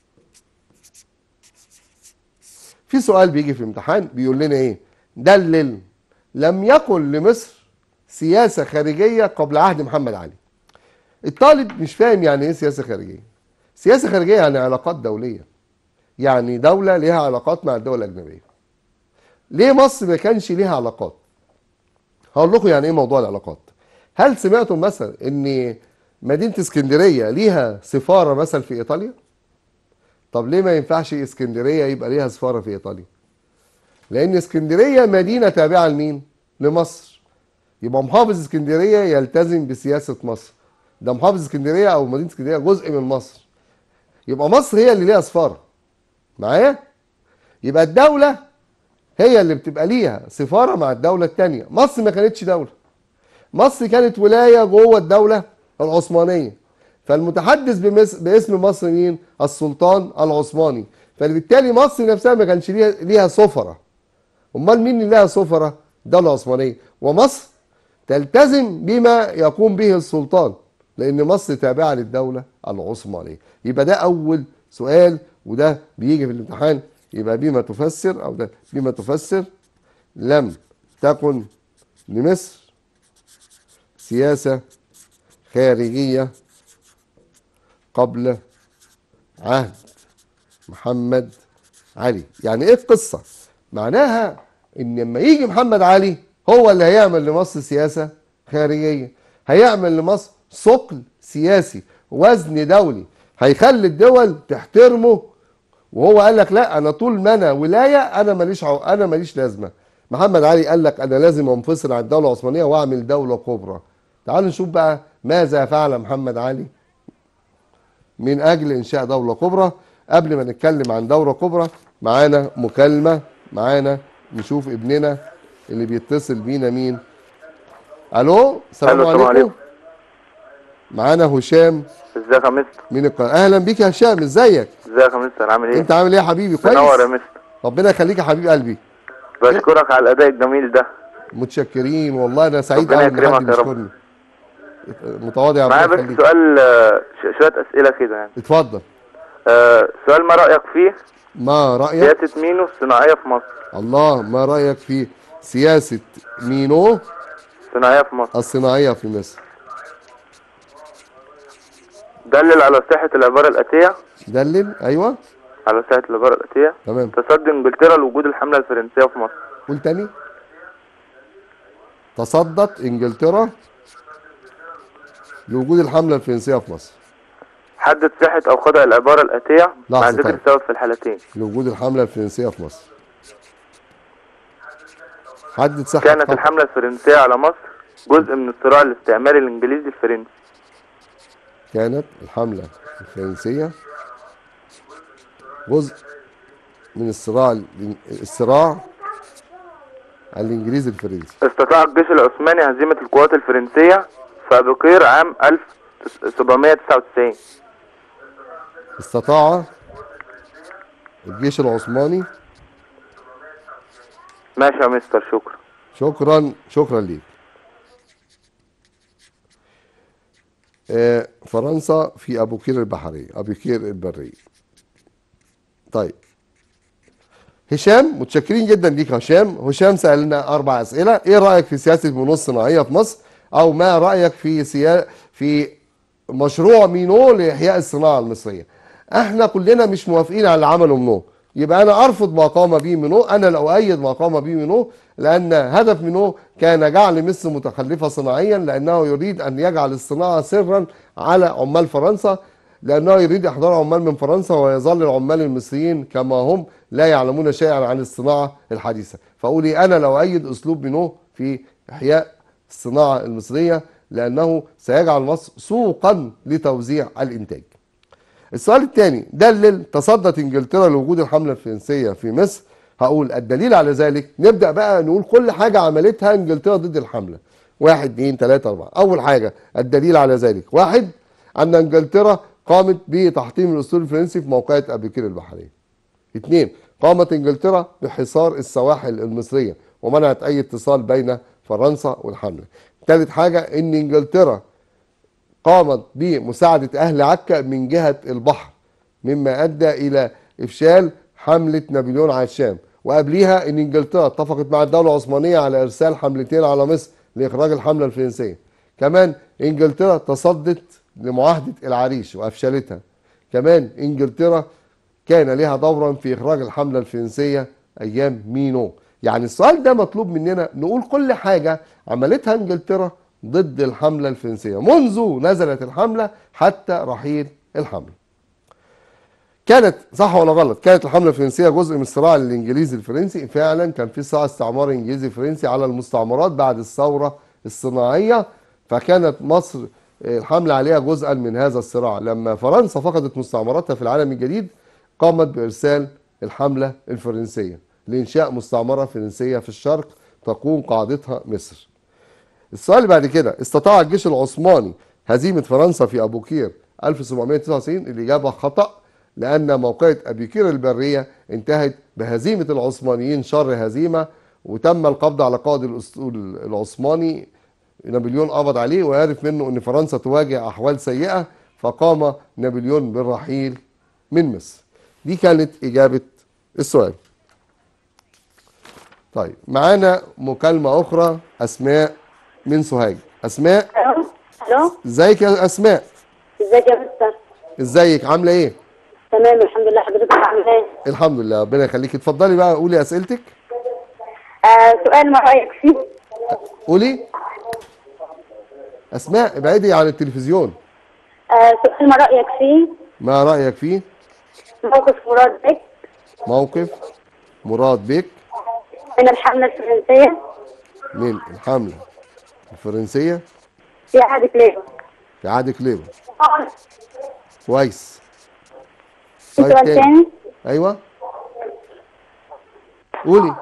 Speaker 1: في سؤال بيجي في الامتحان بيقول لنا ايه دلل لم يكن لمصر سياسة خارجية قبل عهد محمد علي الطالب مش فاهم يعني ايه سياسة خارجية سياسة خارجية يعني علاقات دولية يعني دولة ليها علاقات مع الدول الأجنبية ليه مصر ما كانش ليها علاقات هقول لكم يعني ايه موضوع العلاقات هل سمعتم مثلا ان مدينة اسكندرية ليها سفارة مثلا في ايطاليا طب ليه ما ينفعش اسكندرية يبقى ليها سفارة في ايطاليا لان اسكندرية مدينة تابعة لمين لمصر يبقى محافظ اسكندرية يلتزم بسياسة مصر ده محافظ اسكندرية او مدينة اسكندرية جزء من مصر يبقى مصر هي اللي ليها سفارة معايا يبقى الدولة هي اللي بتبقى ليها سفارة مع الدولة التانية مصر ما كانتش دولة مصر كانت ولاية جوه الدولة العثمانية فالمتحدث بمس... باسم مصر مين؟ السلطان العثماني فبالتالي مصر نفسها ما كانش ليها ليها سفرة امال مين اللي لها سفرة؟ الدولة العثمانية ومصر تلتزم بما يقوم به السلطان لان مصر تابعة للدولة العثمانية يبقى ده اول سؤال وده بيجي في الامتحان يبقى بما تفسر او ده بما تفسر لم تكن لمصر سياسة خارجية قبل عهد محمد علي يعني ايه القصة معناها ان لما يجي محمد علي هو اللي هيعمل لمصر سياسة خارجية هيعمل لمصر ثقل سياسي وزن دولي هيخلي الدول تحترمه وهو قال لك لا انا طول ما انا ولايه انا ماليش عو... انا ماليش لازمه محمد علي قال لك انا لازم انفصل عن الدوله العثمانيه واعمل دوله كبرى تعالوا نشوف بقى ماذا فعل محمد علي من اجل انشاء دوله كبرى قبل ما نتكلم عن دوله كبرى معانا مكالمه معانا نشوف ابننا اللي بيتصل بينا مين الو السلام
Speaker 4: ألو، السلام
Speaker 1: عليكم
Speaker 4: عليكم.
Speaker 1: معانا هشام
Speaker 4: ازيك يا مستر
Speaker 1: من القناه اهلا بيك يا هشام ازيك
Speaker 4: ازيك يا مستر عامل ايه
Speaker 1: انت عامل ايه يا حبيبي كويس
Speaker 4: منور يا مستر
Speaker 1: ربنا يخليك يا حبيب قلبي
Speaker 4: بشكرك على الاداء الجميل ده
Speaker 1: متشكرين والله انا سعيد
Speaker 4: ربنا
Speaker 1: قوي ان حد
Speaker 4: يكرمك يا رب.
Speaker 1: بيشكرني متواضع
Speaker 4: معايا
Speaker 1: ربنا
Speaker 4: بس
Speaker 1: يخليك
Speaker 4: سؤال آه، ش- شويه اسئله كده يعني
Speaker 1: اتفضل
Speaker 4: آه، سؤال ما رايك فيه
Speaker 1: ما رايك
Speaker 4: سياسه مينو الصناعيه في مصر
Speaker 1: الله ما رايك في سياسه مينو
Speaker 4: صناعيه في مصر
Speaker 1: الصناعيه في مصر
Speaker 4: دلل على صحه العباره الاتيه
Speaker 1: دلل ايوه
Speaker 4: على صحه العباره الاتيه
Speaker 1: تمام
Speaker 4: تصدي انجلترا لوجود الحمله الفرنسيه في مصر
Speaker 1: قول تاني تصدت انجلترا لوجود الحمله الفرنسيه في مصر
Speaker 4: حدد صحه او خطا العباره الاتيه مع
Speaker 1: لحظة
Speaker 4: ذكر
Speaker 1: طيب.
Speaker 4: السبب في الحالتين
Speaker 1: لوجود الحمله الفرنسيه في مصر حدد صحه
Speaker 4: كانت
Speaker 1: خط-
Speaker 4: الحمله الفرنسيه على مصر جزء من الصراع الاستعماري الانجليزي الفرنسي
Speaker 1: كانت الحملة الفرنسية جزء من الصراع الصراع الإنجليزي الفرنسي
Speaker 4: استطاع الجيش العثماني هزيمة القوات الفرنسية في أبوقير عام 1799
Speaker 1: استطاع الجيش العثماني
Speaker 4: ماشي يا مستر شكرا
Speaker 1: شكرا شكرا ليك آه، فرنسا في ابو كير البحريه ابو كير البريه طيب هشام متشكرين جدا ليك يا هشام هشام سالنا اربع اسئله ايه رايك في سياسه المنوه الصناعيه في مصر او ما رايك في سيا... في مشروع مينو لاحياء الصناعه المصريه احنا كلنا مش موافقين على اللي عمله منو يبقى انا ارفض ما قام به منو انا لا اؤيد ما قام به منو لان هدف منو كان جعل مصر متخلفه صناعيا لانه يريد ان يجعل الصناعه سرا على عمال فرنسا لانه يريد احضار عمال من فرنسا ويظل العمال المصريين كما هم لا يعلمون شيئا عن الصناعه الحديثه فاقولي انا لا اؤيد اسلوب منو في احياء الصناعه المصريه لانه سيجعل مصر سوقا لتوزيع الانتاج السؤال الثاني دلل تصدت انجلترا لوجود الحمله الفرنسيه في مصر هقول الدليل على ذلك نبدا بقى نقول كل حاجه عملتها انجلترا ضد الحمله واحد اثنين ثلاثة أربعة أول حاجة الدليل على ذلك واحد أن إنجلترا قامت بتحطيم الأسطول الفرنسي في موقعة أبيكير البحرية اثنين قامت إنجلترا بحصار السواحل المصرية ومنعت أي اتصال بين فرنسا والحملة ثالث حاجة أن إنجلترا قامت بمساعدة أهل عكا من جهة البحر مما أدى إلى إفشال حملة نابليون على الشام وقبليها أن إنجلترا اتفقت مع الدولة العثمانية على إرسال حملتين على مصر لإخراج الحملة الفرنسية كمان إنجلترا تصدت لمعاهدة العريش وأفشلتها كمان إنجلترا كان لها دورا في إخراج الحملة الفرنسية أيام مينو يعني السؤال ده مطلوب مننا نقول كل حاجة عملتها إنجلترا ضد الحملة الفرنسية منذ نزلت الحملة حتى رحيل الحملة كانت صح ولا غلط كانت الحملة الفرنسية جزء من الصراع الإنجليزي الفرنسي فعلا كان في صراع استعمار إنجليزي فرنسي على المستعمرات بعد الثورة الصناعية فكانت مصر الحملة عليها جزءا من هذا الصراع لما فرنسا فقدت مستعمراتها في العالم الجديد قامت بإرسال الحملة الفرنسية لإنشاء مستعمرة فرنسية في الشرق تكون قاعدتها مصر السؤال اللي بعد كده استطاع الجيش العثماني هزيمة فرنسا في أبو قير 1799 الإجابة خطأ لأن موقعة أبي قير البرية انتهت بهزيمة العثمانيين شر هزيمة وتم القبض على قائد الأسطول العثماني نابليون قبض عليه وعرف منه أن فرنسا تواجه أحوال سيئة فقام نابليون بالرحيل من مصر دي كانت إجابة السؤال طيب معانا مكالمة أخرى أسماء من سوهاج أسماء
Speaker 5: الو الو
Speaker 1: ازيك يا أسماء
Speaker 5: ازيك يا مستر
Speaker 1: ازيك عاملة إيه
Speaker 5: تمام الحمد لله حضرتك عامل ايه
Speaker 1: الحمد لله ربنا يخليك اتفضلي بقى قولي أسئلتك
Speaker 5: آه سؤال ما رايك فيه
Speaker 1: قولي أسماء ابعدي عن التلفزيون
Speaker 5: آه سؤال ما رايك فيه
Speaker 1: ما رأيك فيه
Speaker 5: موقف مراد بك
Speaker 1: موقف مراد بيك
Speaker 5: من الحمله الفرنسيه
Speaker 1: من الحملة الفرنسية
Speaker 5: في عهد كليبر
Speaker 1: في عهد كليبر كويس
Speaker 5: في سؤال تاني
Speaker 1: ايوه قولي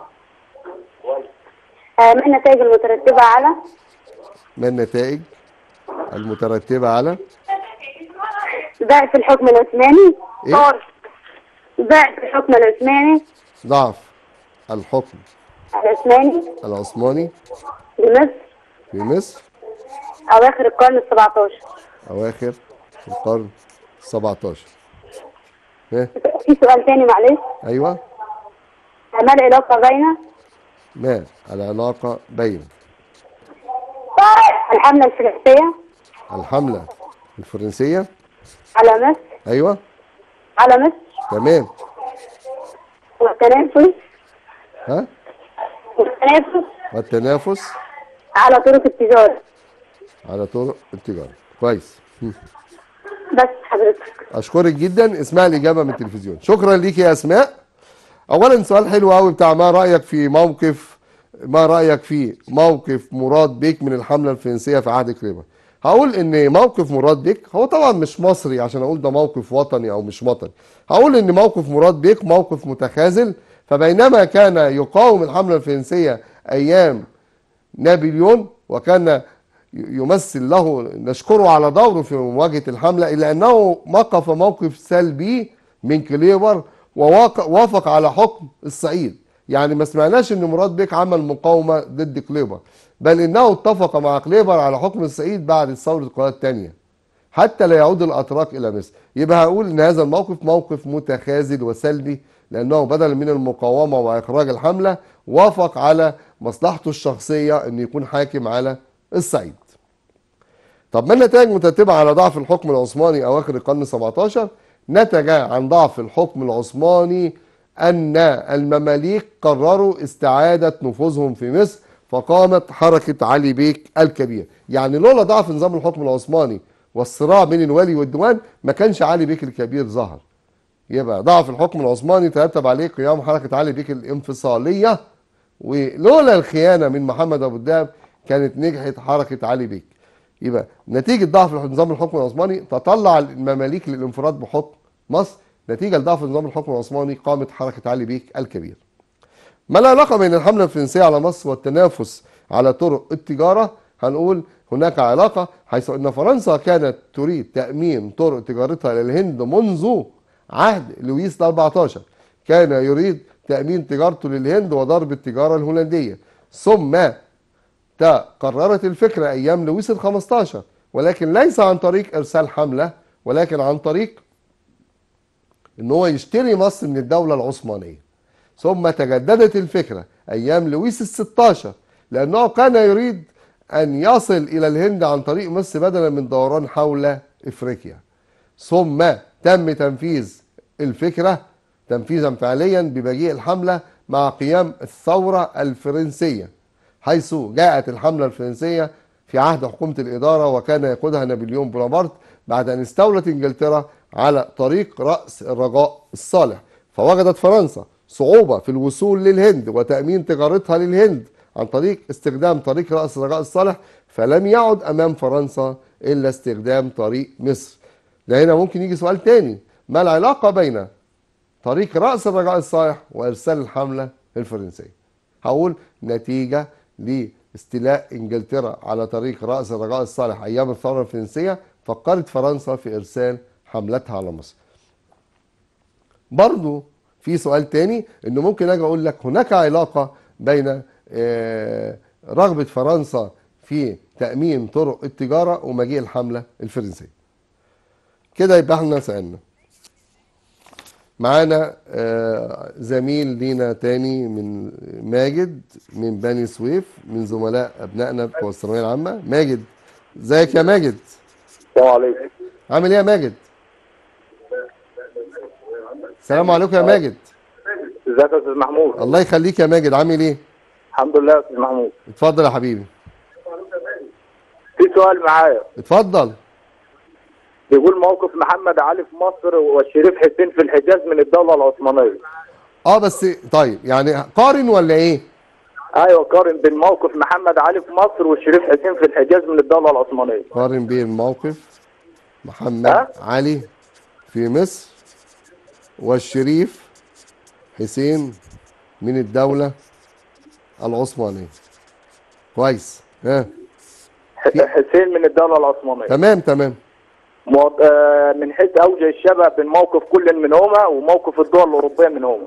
Speaker 5: آه ما النتائج المترتبه على
Speaker 1: ما النتائج المترتبة على
Speaker 5: ضعف الحكم العثماني
Speaker 1: إيه؟
Speaker 5: ضعف الحكم العثماني
Speaker 1: ضعف الحكم
Speaker 5: العثماني
Speaker 1: العثماني
Speaker 5: بمصر
Speaker 1: في مصر
Speaker 5: اواخر القرن ال 17
Speaker 1: أواخر القرن 17 ها
Speaker 5: في سؤال تاني معلش
Speaker 1: أيوه
Speaker 5: ما العلاقه بين
Speaker 1: ما العلاقة بين
Speaker 5: الحمله الفرنسيه
Speaker 1: الحملة الفرنسية
Speaker 5: على مصر
Speaker 1: أيوه
Speaker 5: على مصر
Speaker 1: تمام
Speaker 5: والتنافس
Speaker 1: ها
Speaker 5: والتنافس
Speaker 1: والتنافس
Speaker 5: على طرق التجاره
Speaker 1: على طرق التجارة كويس هم.
Speaker 5: بس حضرتك
Speaker 1: اشكرك جدا اسمع الاجابه من التلفزيون شكرا ليك يا اسماء اولا سؤال حلو قوي بتاع ما رايك في موقف ما رايك في موقف مراد بيك من الحمله الفرنسيه في عهد كليبر هقول ان موقف مراد بيك هو طبعا مش مصري عشان اقول ده موقف وطني او مش وطني هقول ان موقف مراد بيك موقف متخاذل فبينما كان يقاوم الحمله الفرنسيه ايام نابليون وكان يمثل له نشكره على دوره في مواجهة الحملة إلا أنه وقف موقف سلبي من كليبر ووافق على حكم الصعيد يعني ما سمعناش ان مراد بيك عمل مقاومة ضد كليبر بل انه اتفق مع كليبر على حكم الصعيد بعد ثورة القناة الثانية حتى لا يعود الاتراك الى مصر يبقى هقول ان هذا الموقف موقف متخاذل وسلبي لانه بدلا من المقاومه واخراج الحمله وافق على مصلحته الشخصيه ان يكون حاكم على الصعيد طب ما النتائج مترتبة على ضعف الحكم العثماني أواخر القرن 17 نتج عن ضعف الحكم العثماني أن المماليك قرروا استعادة نفوذهم في مصر فقامت حركة علي بيك الكبير يعني لولا ضعف نظام الحكم العثماني والصراع بين الولي والديوان ما كانش علي بيك الكبير ظهر يبقى ضعف الحكم العثماني ترتب عليه قيام حركة علي بيك الانفصالية ولولا الخيانة من محمد أبو الدهب كانت نجحت حركة علي بيك يبقى نتيجة ضعف نظام الحكم العثماني تطلع المماليك للانفراد بحكم مصر نتيجة لضعف نظام الحكم العثماني قامت حركة علي بيك الكبير ما العلاقة بين الحملة الفرنسية على مصر والتنافس على طرق التجارة هنقول هناك علاقة حيث أن فرنسا كانت تريد تأمين طرق تجارتها للهند منذ عهد لويس ال 14 كان يريد تأمين تجارته للهند وضرب التجارة الهولندية ثم تقررت الفكرة أيام لويس ال 15 ولكن ليس عن طريق إرسال حملة ولكن عن طريق ان هو يشتري مصر من الدولة العثمانية ثم تجددت الفكرة ايام لويس الستاشر لانه كان يريد ان يصل الى الهند عن طريق مصر بدلا من دوران حول افريقيا ثم تم تنفيذ الفكرة تنفيذا فعليا بمجيء الحملة مع قيام الثورة الفرنسية حيث جاءت الحملة الفرنسية في عهد حكومة الإدارة وكان يقودها نابليون بونابرت بعد أن استولت إنجلترا على طريق رأس الرجاء الصالح فوجدت فرنسا صعوبة في الوصول للهند وتأمين تجارتها للهند عن طريق استخدام طريق رأس الرجاء الصالح فلم يعد أمام فرنسا إلا استخدام طريق مصر ده هنا ممكن يجي سؤال تاني ما العلاقة بين طريق رأس الرجاء الصالح وإرسال الحملة الفرنسية هقول نتيجة لاستيلاء انجلترا على طريق رأس الرجاء الصالح أيام الثورة الفرنسية فكرت فرنسا في إرسال حملتها على مصر برضو في سؤال تاني انه ممكن اجي اقول لك هناك علاقة بين آه، رغبة فرنسا في تأمين طرق التجارة ومجيء الحملة الفرنسية كده يبقى احنا سألنا معانا آه، زميل لينا تاني من ماجد من بني سويف من زملاء ابنائنا بتوع الثانويه العامه ماجد ازيك يا ماجد
Speaker 6: السلام عليكم
Speaker 1: عامل ايه يا ماجد السلام عليكم يا ماجد
Speaker 6: ازيك يا استاذ محمود
Speaker 1: الله يخليك يا ماجد عامل ايه
Speaker 6: الحمد لله يا استاذ محمود
Speaker 1: اتفضل يا حبيبي
Speaker 6: في سؤال معايا
Speaker 1: اتفضل
Speaker 6: بيقول موقف محمد علي في مصر والشريف حسين في الحجاز من الدوله العثمانيه
Speaker 1: اه بس طيب يعني قارن ولا ايه
Speaker 6: ايوه قارن بين موقف محمد علي في مصر والشريف حسين في الحجاز من الدوله العثمانيه
Speaker 1: قارن بين موقف محمد
Speaker 6: ها؟
Speaker 1: علي في مصر والشريف حسين من الدولة العثمانية كويس ها
Speaker 6: ح- حسين من الدوله العثمانيه
Speaker 1: تمام تمام
Speaker 6: مو- آه، من حيث اوجه الشبه بين موقف كل منهما وموقف الدول الاوروبيه منهما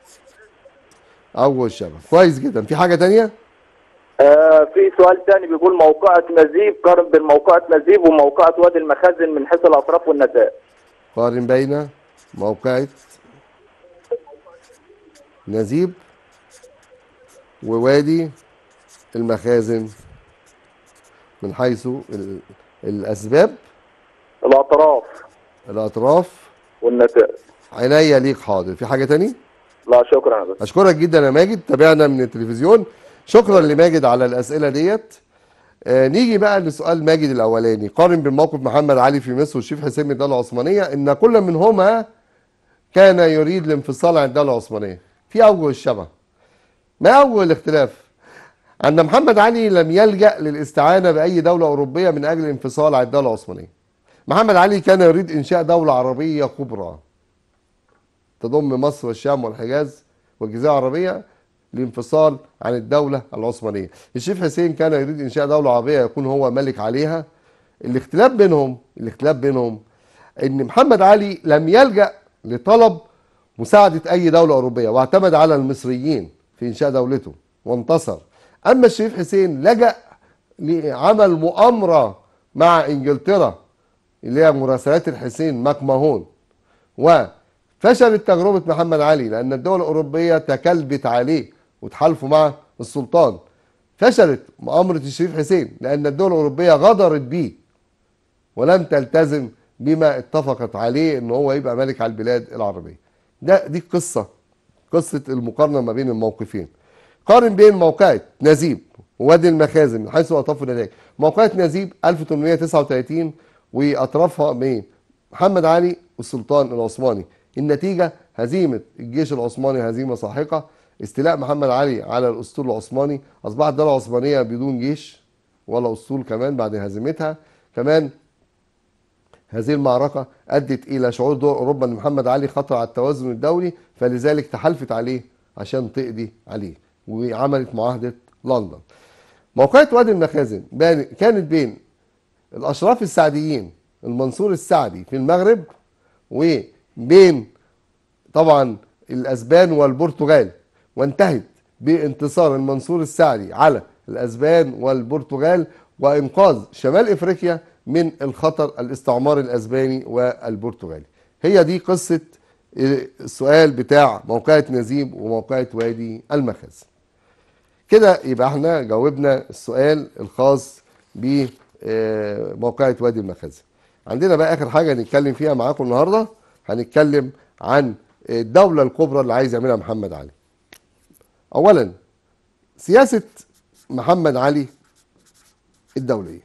Speaker 1: أول شبه كويس جدا في حاجة تانية
Speaker 6: آه، في سؤال ثاني بيقول موقعة نزيب قارن بين موقعة نزيب وموقعة وادي المخازن من حيث الاطراف والنتائج
Speaker 1: قارن بين موقعة نزيب ووادي المخازن من حيث ال- الأسباب
Speaker 6: الاطراف
Speaker 1: الأطراف
Speaker 6: والنتائج
Speaker 1: عينيا ليك حاضر في حاجة تاني
Speaker 6: لا شكرا يا بس
Speaker 1: أشكرك جدا يا ماجد تابعنا من التلفزيون شكرا لماجد على الأسئلة ديت آه نيجي بقى لسؤال ماجد الأولاني قارن بين موقف محمد علي في مصر والشيخ حسين من الدولة العثمانية إن كل منهما كان يريد الانفصال عن الدولة العثمانية في أوجه الشبه ما أوجه الاختلاف أن محمد علي لم يلجأ للاستعانة بأي دولة أوروبية من أجل الانفصال عن الدولة العثمانية محمد علي كان يريد إنشاء دولة عربية كبرى تضم مصر والشام والحجاز والجزيرة العربية لانفصال عن الدولة العثمانية الشيخ حسين كان يريد إنشاء دولة عربية يكون هو ملك عليها الاختلاف بينهم الاختلاف بينهم ان محمد علي لم يلجأ لطلب مساعدة أي دولة أوروبية واعتمد على المصريين في إنشاء دولته وانتصر أما الشريف حسين لجأ لعمل مؤامرة مع إنجلترا اللي هي مراسلات الحسين ماكماهون وفشلت تجربة محمد علي لأن الدول الأوروبية تكلبت عليه وتحالفوا مع السلطان فشلت مؤامرة الشريف حسين لأن الدول الأوروبية غدرت بيه ولم تلتزم بما اتفقت عليه ان هو يبقى ملك على البلاد العربيه ده دي قصه قصه المقارنه ما بين الموقفين قارن بين موقعة نزيب ووادي المخازن من حيث اطراف النتائج موقعة نزيب 1839 واطرافها بين محمد علي والسلطان العثماني النتيجه هزيمه الجيش العثماني هزيمه ساحقه استيلاء محمد علي على الاسطول العثماني اصبحت الدوله العثمانيه بدون جيش ولا اسطول كمان بعد هزيمتها كمان هذه المعركة أدت إلى شعور دول أوروبا أن محمد علي خطر على التوازن الدولي فلذلك تحالفت عليه عشان تقضي عليه وعملت معاهدة لندن موقعة وادي المخازن بان- كانت بين الأشراف السعديين المنصور السعدي في المغرب وبين طبعا الأسبان والبرتغال وانتهت بانتصار المنصور السعدي على الأسبان والبرتغال وإنقاذ شمال إفريقيا من الخطر الاستعمار الأسباني والبرتغالي هي دي قصة السؤال بتاع موقعة نزيب وموقعة وادي المخازن كده يبقى احنا جاوبنا السؤال الخاص بموقعة وادي المخازن عندنا بقى اخر حاجه نتكلم فيها معاكم النهارده هنتكلم عن الدوله الكبرى اللي عايز يعملها محمد علي اولا سياسه محمد علي الدوليه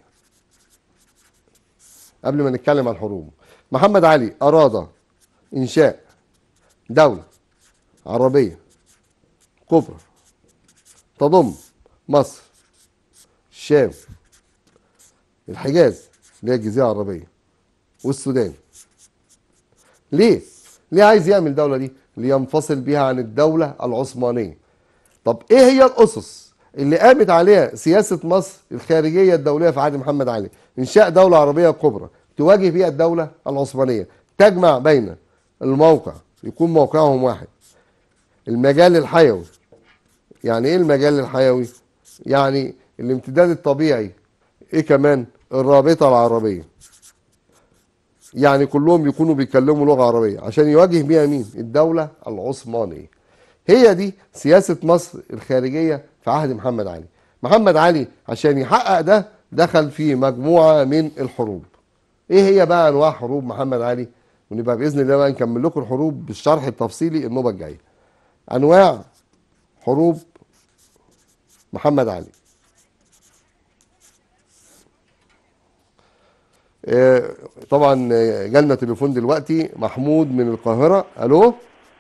Speaker 1: قبل ما نتكلم عن حروبه محمد علي اراد انشاء دوله عربيه كبرى تضم مصر الشام الحجاز اللي هي الجزيره العربيه والسودان ليه ليه عايز يعمل الدوله دي لينفصل بيها عن الدوله العثمانيه طب ايه هي الاسس اللي قامت عليها سياسه مصر الخارجيه الدوليه في عهد محمد علي انشاء دوله عربيه كبرى تواجه بيها الدوله العثمانيه تجمع بين الموقع يكون موقعهم واحد المجال الحيوي يعني ايه المجال الحيوي يعني الامتداد الطبيعي ايه كمان الرابطه العربيه يعني كلهم يكونوا بيتكلموا لغه عربيه عشان يواجه بيها مين الدوله العثمانيه هي دي سياسه مصر الخارجيه في عهد محمد علي محمد علي عشان يحقق ده دخل في مجموعه من الحروب ايه هي بقى انواع حروب محمد علي ونبقى باذن الله بقى نكمل لكم الحروب بالشرح التفصيلي النوبه الجايه انواع حروب محمد علي آه، طبعا آه، جالنا تليفون دلوقتي محمود من القاهرة الو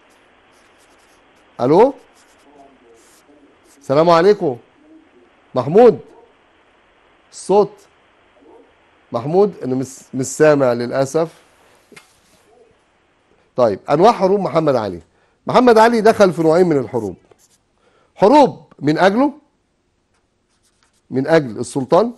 Speaker 1: الو السلام عليكم محمود الصوت محمود انا مش مش سامع للاسف طيب انواع حروب محمد علي محمد علي دخل في نوعين من الحروب حروب من اجله من اجل السلطان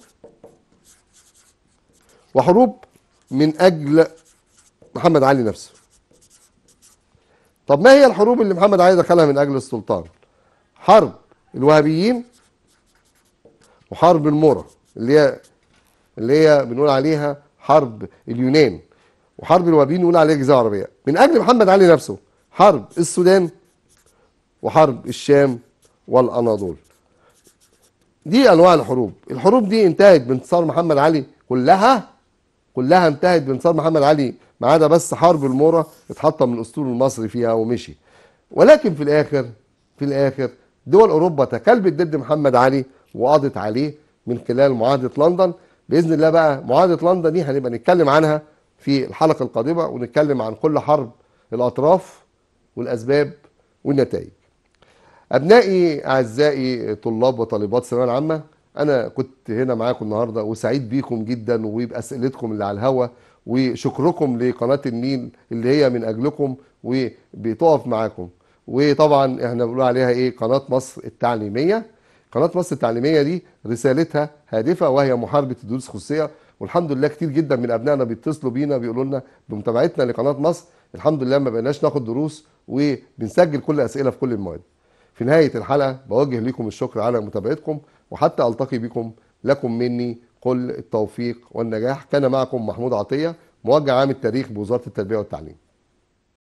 Speaker 1: وحروب من اجل محمد علي نفسه طب ما هي الحروب اللي محمد علي دخلها من اجل السلطان حرب الوهابيين وحرب المورة اللي هي اللي هي بنقول عليها حرب اليونان وحرب الوهابيين نقول عليها الجزيره العربيه من اجل محمد علي نفسه حرب السودان وحرب الشام والاناضول دي انواع الحروب الحروب دي انتهت بانتصار محمد علي كلها كلها انتهت بانتصار محمد علي ما عدا بس حرب المورة اتحطم الاسطول المصري فيها ومشي ولكن في الاخر في الاخر دول اوروبا تكلبت ضد محمد علي وقضت عليه من خلال معاهده لندن باذن الله بقى معاهده لندن دي هنبقى نتكلم عنها في الحلقه القادمه ونتكلم عن كل حرب الاطراف والاسباب والنتائج ابنائي اعزائي طلاب وطالبات الثانويه العامه انا كنت هنا معاكم النهارده وسعيد بيكم جدا وباسئلتكم اللي على الهوا وشكركم لقناه النيل اللي هي من اجلكم وبتقف معاكم وطبعا احنا بنقول عليها ايه قناه مصر التعليميه قناه مصر التعليميه دي رسالتها هادفه وهي محاربه الدروس الخصوصيه والحمد لله كتير جدا من ابنائنا بيتصلوا بينا بيقولوا لنا بمتابعتنا لقناه مصر الحمد لله ما بقيناش ناخد دروس وبنسجل كل اسئله في كل المواد في نهايه الحلقه بوجه لكم الشكر على متابعتكم وحتى التقي بكم لكم مني كل التوفيق والنجاح كان معكم محمود عطيه موجه عام التاريخ بوزاره التربيه والتعليم